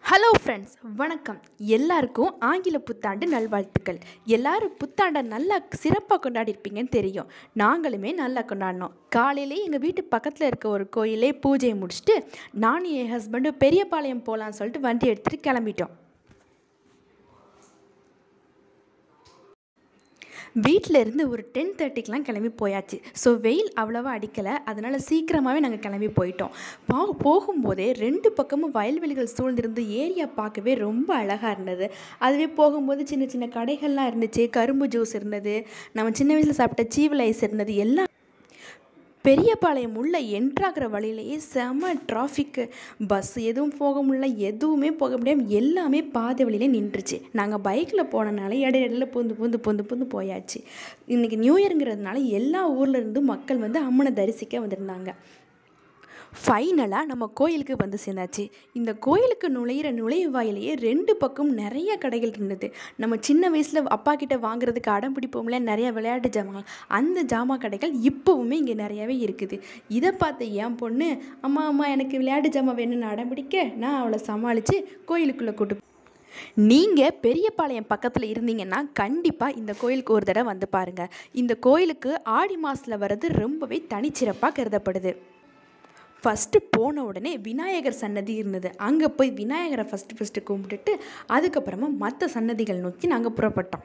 hello friends வணக்கம் எல்லாருக்கும் ஆங்கில புத்தாண்டு நல்வாழ்த்துக்கள் எல்லாரும் புத்தாண்டை நல்லா சிறப்பாக கொண்டாடிருப்பீங்கன்னு தெரியும் நாங்களுமே நல்லா கொண்டாடினோம் காலையிலே எங்கள் வீட்டு பக்கத்தில் இருக்க ஒரு கோயிலே பூஜையை முடிச்சுட்டு நானும் என் ஹஸ்பண்டும் பெரியபாளையம் போகலான்னு சொல்லிட்டு வண்டி எடுத்துகிட்டு கிளம்பிட்டோம் வீட்டில் இருந்து ஒரு டென் தேர்ட்டிக்கெலாம் கிளம்பி போயாச்சு ஸோ வெயில் அவ்வளோவா அடிக்கலை அதனால் சீக்கிரமாகவே நாங்கள் கிளம்பி போயிட்டோம் போ போகும்போதே ரெண்டு பக்கமும் வயல்வெளிகள் சூழ்ந்திருந்து ஏரியா பார்க்கவே ரொம்ப அழகாக இருந்தது அதுவே போகும்போது சின்ன சின்ன கடைகள்லாம் இருந்துச்சு கரும்பு ஜூஸ் இருந்தது நம்ம சின்ன வயசில் சாப்பிட்ட சீவல் ஐஸ் இருந்தது எல்லாம் பெரியபாளையம் உள்ள என்ட்ராகிற வழியிலேயே செம டிராஃபிக்கு பஸ் எதுவும் போக முடியல எதுவுமே போக முடியாமல் எல்லாமே பாதை வழியிலே நின்றுச்சு நாங்கள் பைக்கில் போனனால இடையில இடையில பூந்து பூந்து பூந்து பூந்து போயாச்சு இன்றைக்கி நியூ இயருங்கிறதுனால எல்லா ஊர்ல இருந்தும் மக்கள் வந்து அம்மனை தரிசிக்க வந்திருந்தாங்க ஃபைனலாக நம்ம கோயிலுக்கு வந்து சேர்ந்தாச்சு இந்த கோயிலுக்கு நுழையிற நுழைவாயிலேயே ரெண்டு பக்கம் நிறைய கடைகள் இருந்தது நம்ம சின்ன வயசில் அப்பா கிட்ட வாங்குறதுக்கு அடம் பிடிப்போம்ல நிறைய விளையாட்டு ஜாமான் அந்த ஜாமா கடைகள் இப்போவுமே இங்கே நிறையாவே இருக்குது இதை பார்த்து என் பொண்ணு அம்மா அம்மா எனக்கு விளையாட்டு ஜாமான் வேணும்னு அடம் பிடிக்க நான் அவளை சமாளித்து கோயிலுக்குள்ளே கூட்டு நீங்கள் பெரியபாளையம் பக்கத்தில் இருந்தீங்கன்னா கண்டிப்பாக இந்த கோயிலுக்கு ஒரு தடவை வந்து பாருங்கள் இந்த கோயிலுக்கு ஆடி மாதத்தில் வர்றது ரொம்பவே தனிச்சிறப்பாக கருதப்படுது ஃபஸ்ட்டு போன உடனே விநாயகர் சன்னதி இருந்தது அங்கே போய் விநாயகரை ஃபஸ்ட்டு ஃபஸ்ட்டு கும்பிட்டுட்டு அதுக்கப்புறமா மற்ற சன்னதிகள் நோக்கி நாங்கள் புறப்பட்டோம்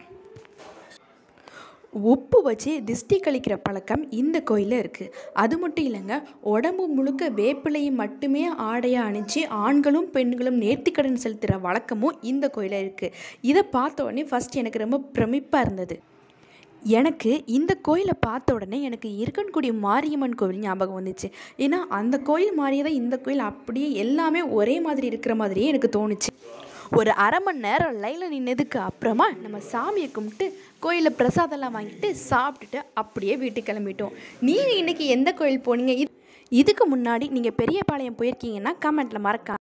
உப்பு வச்சு திஷ்டி கழிக்கிற பழக்கம் இந்த கோயிலில் இருக்குது அது மட்டும் இல்லைங்க உடம்பு முழுக்க வேப்பிலையை மட்டுமே ஆடையாக அணிஞ்சு ஆண்களும் பெண்களும் நேர்த்திக்கடன் செலுத்துகிற வழக்கமும் இந்த கோயிலில் இருக்குது இதை பார்த்த உடனே ஃபஸ்ட் எனக்கு ரொம்ப பிரமிப்பாக இருந்தது எனக்கு இந்த கோயிலை பார்த்த உடனே எனக்கு இருக்கன்குடி மாரியம்மன் கோவில் ஞாபகம் வந்துச்சு ஏன்னா அந்த கோயில் மாதிரியே தான் இந்த கோயில் அப்படியே எல்லாமே ஒரே மாதிரி இருக்கிற மாதிரியே எனக்கு தோணுச்சு ஒரு அரை மணி நேரம் லைனில் நின்னதுக்கு அப்புறமா நம்ம சாமியை கும்பிட்டு கோயிலில் பிரசாதம்லாம் வாங்கிட்டு சாப்பிட்டுட்டு அப்படியே வீட்டுக்கு கிளம்பிட்டோம் நீங்கள் இன்றைக்கி எந்த கோயில் போனீங்க இது இதுக்கு முன்னாடி நீங்கள் பெரியபாளையம் போயிருக்கீங்கன்னா கமெண்ட்டில் மறக்காம